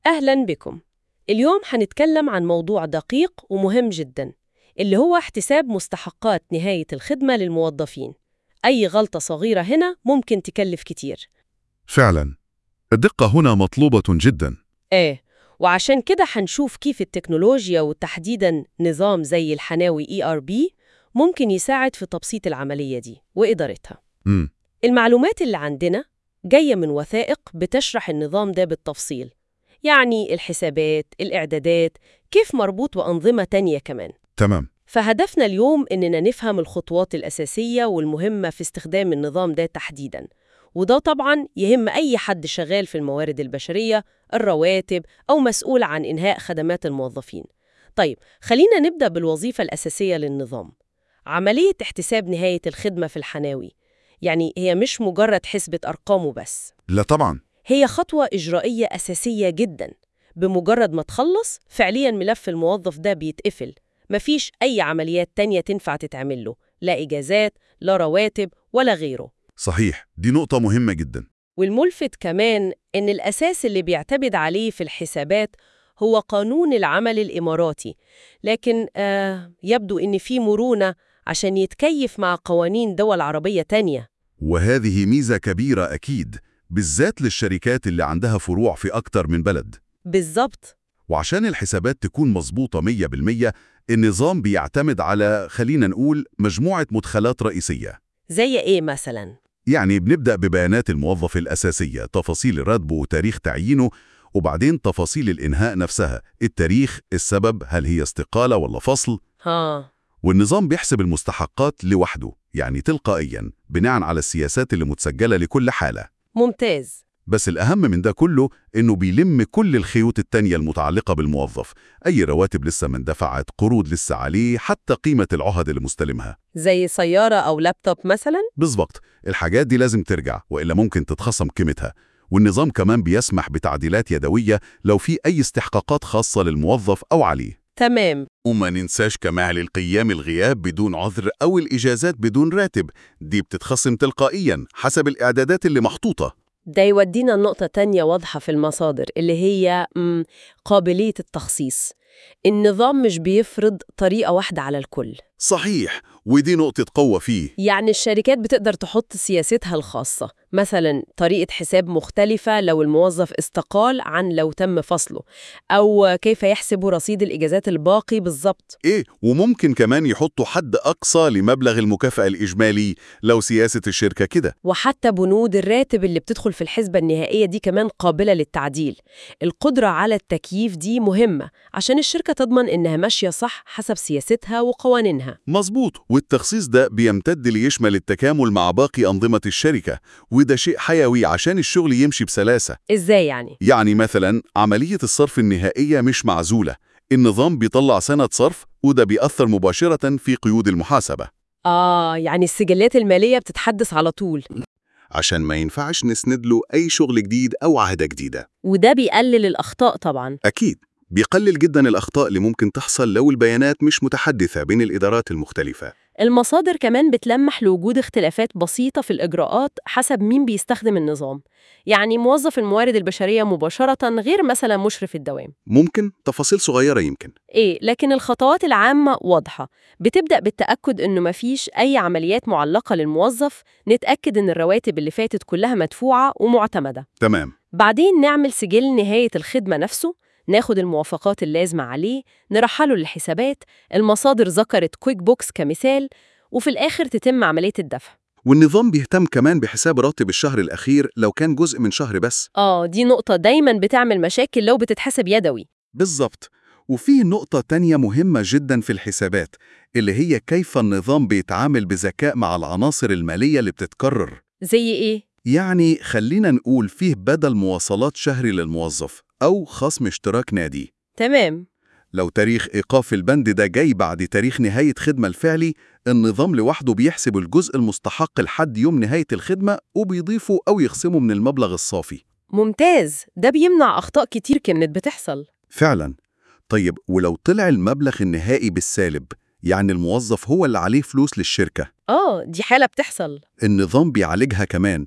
أهلا بكم اليوم هنتكلم عن موضوع دقيق ومهم جدا اللي هو احتساب مستحقات نهاية الخدمة للموظفين أي غلطة صغيرة هنا ممكن تكلف كتير فعلا الدقة هنا مطلوبة جدا إيه وعشان كده هنشوف كيف التكنولوجيا وتحديدا نظام زي الحناوي ERB ممكن يساعد في تبسيط العملية دي وإدارتها مم. المعلومات اللي عندنا جاية من وثائق بتشرح النظام ده بالتفصيل يعني الحسابات، الإعدادات، كيف مربوط بأنظمة تانية كمان تمام فهدفنا اليوم إننا نفهم الخطوات الأساسية والمهمة في استخدام النظام ده تحديداً وده طبعاً يهم أي حد شغال في الموارد البشرية، الرواتب أو مسؤول عن إنهاء خدمات الموظفين طيب خلينا نبدأ بالوظيفة الأساسية للنظام عملية احتساب نهاية الخدمة في الحناوي يعني هي مش مجرد حسبة أرقام وبس لا طبعا هي خطوة إجرائية أساسية جدا بمجرد ما تخلص فعليا ملف الموظف ده بيتقفل مفيش أي عمليات تانية تنفع تتعمل له لا إجازات لا رواتب ولا غيره صحيح دي نقطة مهمة جدا والملفت كمان إن الأساس اللي بيعتمد عليه في الحسابات هو قانون العمل الإماراتي لكن آه يبدو إن في مرونة عشان يتكيف مع قوانين دول عربية تانية وهذه ميزة كبيرة أكيد بالذات للشركات اللي عندها فروع في أكتر من بلد بالظبط وعشان الحسابات تكون مظبوطة 100% النظام بيعتمد على خلينا نقول مجموعة مدخلات رئيسية زي إيه مثلاً؟ يعني بنبدأ ببيانات الموظف الأساسية تفاصيل راتبه وتاريخ تعيينه وبعدين تفاصيل الإنهاء نفسها التاريخ السبب هل هي استقالة ولا فصل ها والنظام بيحسب المستحقات لوحده يعني تلقائيا بناء على السياسات اللي متسجلة لكل حالة ممتاز بس الأهم من ده كله إنه بيلم كل الخيوط التانية المتعلقة بالموظف أي رواتب لسه ما اندفعت قروض لسه عليه حتى قيمة العهد اللي مستلمها زي سيارة أو لابتوب مثلاً؟ بالظبط الحاجات دي لازم ترجع وإلا ممكن تتخصم قيمتها والنظام كمان بيسمح بتعديلات يدوية لو في أي استحقاقات خاصة للموظف أو عليه تمام وما ننساش كمان القيام الغياب بدون عذر أو الإجازات بدون راتب دي بتتخصم تلقائيا حسب الإعدادات اللي محطوطة ده يودينا لنقطة تانية واضحة في المصادر اللي هي مم، قابلية التخصيص النظام مش بيفرض طريقة واحدة على الكل صحيح ودي نقطة قوة فيه يعني الشركات بتقدر تحط سياستها الخاصة مثلا طريقة حساب مختلفة لو الموظف استقال عن لو تم فصله أو كيف يحسبوا رصيد الإجازات الباقي بالظبط إيه وممكن كمان يحطوا حد أقصى لمبلغ المكافأة الإجمالي لو سياسة الشركة كده وحتى بنود الراتب اللي بتدخل في الحسبة النهائية دي كمان قابلة للتعديل القدرة على التكييف دي مهمة عشان الشركة تضمن إنها ماشية صح حسب سياستها وقوانينها مظبوط والتخصيص ده بيمتد ليشمل التكامل مع باقي أنظمة الشركة وده شيء حيوي عشان الشغل يمشي بسلاسة إزاي يعني؟ يعني مثلا عملية الصرف النهائية مش معزولة النظام بيطلع سند صرف وده بيأثر مباشرة في قيود المحاسبة آه يعني السجلات المالية بتتحدث على طول عشان ما ينفعش نسند له أي شغل جديد أو عهدة جديدة وده بيقلل الأخطاء طبعا أكيد بيقلل جدا الأخطاء اللي ممكن تحصل لو البيانات مش متحدثة بين الإدارات المختلفة المصادر كمان بتلمح لوجود اختلافات بسيطة في الإجراءات حسب مين بيستخدم النظام يعني موظف الموارد البشرية مباشرة غير مثلا مشرف الدوام ممكن تفاصيل صغيرة يمكن إيه لكن الخطوات العامة واضحة بتبدأ بالتأكد إنه مفيش أي عمليات معلقة للموظف نتأكد إن الرواتب اللي فاتت كلها مدفوعة ومعتمدة تمام بعدين نعمل سجل نهاية الخدمة نفسه ناخد الموافقات اللازمة عليه نرحله للحسابات المصادر ذكرت كويك بوكس كمثال وفي الآخر تتم عملية الدفع والنظام بيهتم كمان بحساب راتب الشهر الأخير لو كان جزء من شهر بس آه دي نقطة دايماً بتعمل مشاكل لو بتتحسب يدوي بالظبط وفي نقطة تانية مهمة جدا في الحسابات اللي هي كيف النظام بيتعامل بذكاء مع العناصر المالية اللي بتتكرر زي إيه؟ يعني خلينا نقول فيه بدل مواصلات شهري للموظف أو خصم اشتراك نادي تمام لو تاريخ إيقاف البند ده جاي بعد تاريخ نهاية خدمة الفعلي النظام لوحده بيحسب الجزء المستحق لحد يوم نهاية الخدمة وبيضيفه أو يخصمه من المبلغ الصافي ممتاز ده بيمنع أخطاء كتير كانت بتحصل فعلا طيب ولو طلع المبلغ النهائي بالسالب يعني الموظف هو اللي عليه فلوس للشركة آه دي حالة بتحصل النظام بيعالجها كمان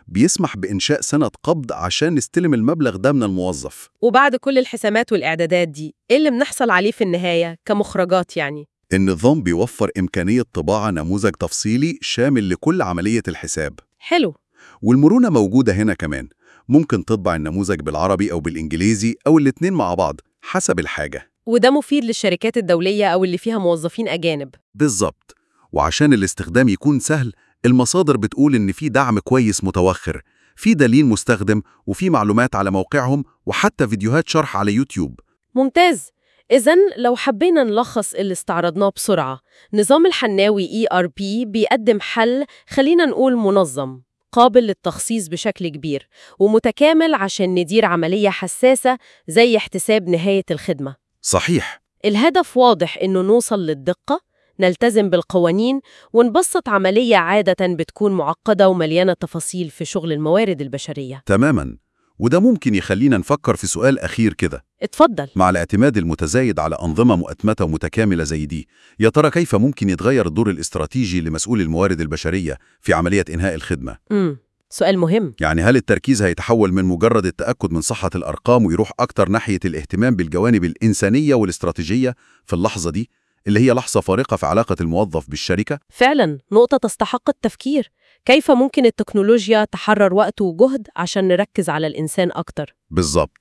بيسمح بإنشاء سند قبض عشان نستلم المبلغ ده من الموظف وبعد كل الحسابات والإعدادات دي إيه اللي بنحصل عليه في النهاية كمخرجات يعني؟ النظام بيوفر إمكانية طباعة نموذج تفصيلي شامل لكل عملية الحساب حلو والمرونة موجودة هنا كمان ممكن تطبع النموذج بالعربي أو بالإنجليزي أو الاتنين مع بعض حسب الحاجة وده مفيد للشركات الدولية أو اللي فيها موظفين أجانب بالظبط وعشان الاستخدام يكون سهل المصادر بتقول إن في دعم كويس متوخر في دليل مستخدم وفي معلومات على موقعهم وحتى فيديوهات شرح على يوتيوب ممتاز إذا لو حبينا نلخص اللي استعرضناه بسرعة نظام الحناوي ERP بيقدم حل خلينا نقول منظم قابل للتخصيص بشكل كبير ومتكامل عشان ندير عملية حساسة زي احتساب نهاية الخدمة صحيح الهدف واضح إنه نوصل للدقة نلتزم بالقوانين ونبسط عملية عادة بتكون معقدة ومليانة تفاصيل في شغل الموارد البشرية تماما وده ممكن يخلينا نفكر في سؤال أخير كده اتفضل مع الاعتماد المتزايد على أنظمة مؤتمتة ومتكاملة زي دي يا ترى كيف ممكن يتغير الدور الاستراتيجي لمسؤول الموارد البشرية في عملية إنهاء الخدمة؟ امم سؤال مهم يعني هل التركيز هيتحول من مجرد التأكد من صحة الأرقام ويروح أكتر ناحية الاهتمام بالجوانب الإنسانية والاستراتيجية في اللحظة دي اللي هي لحظة فارقة في علاقة الموظف بالشركة؟ فعلا نقطة تستحق التفكير كيف ممكن التكنولوجيا تحرر وقت وجهد عشان نركز على الإنسان أكتر بالظبط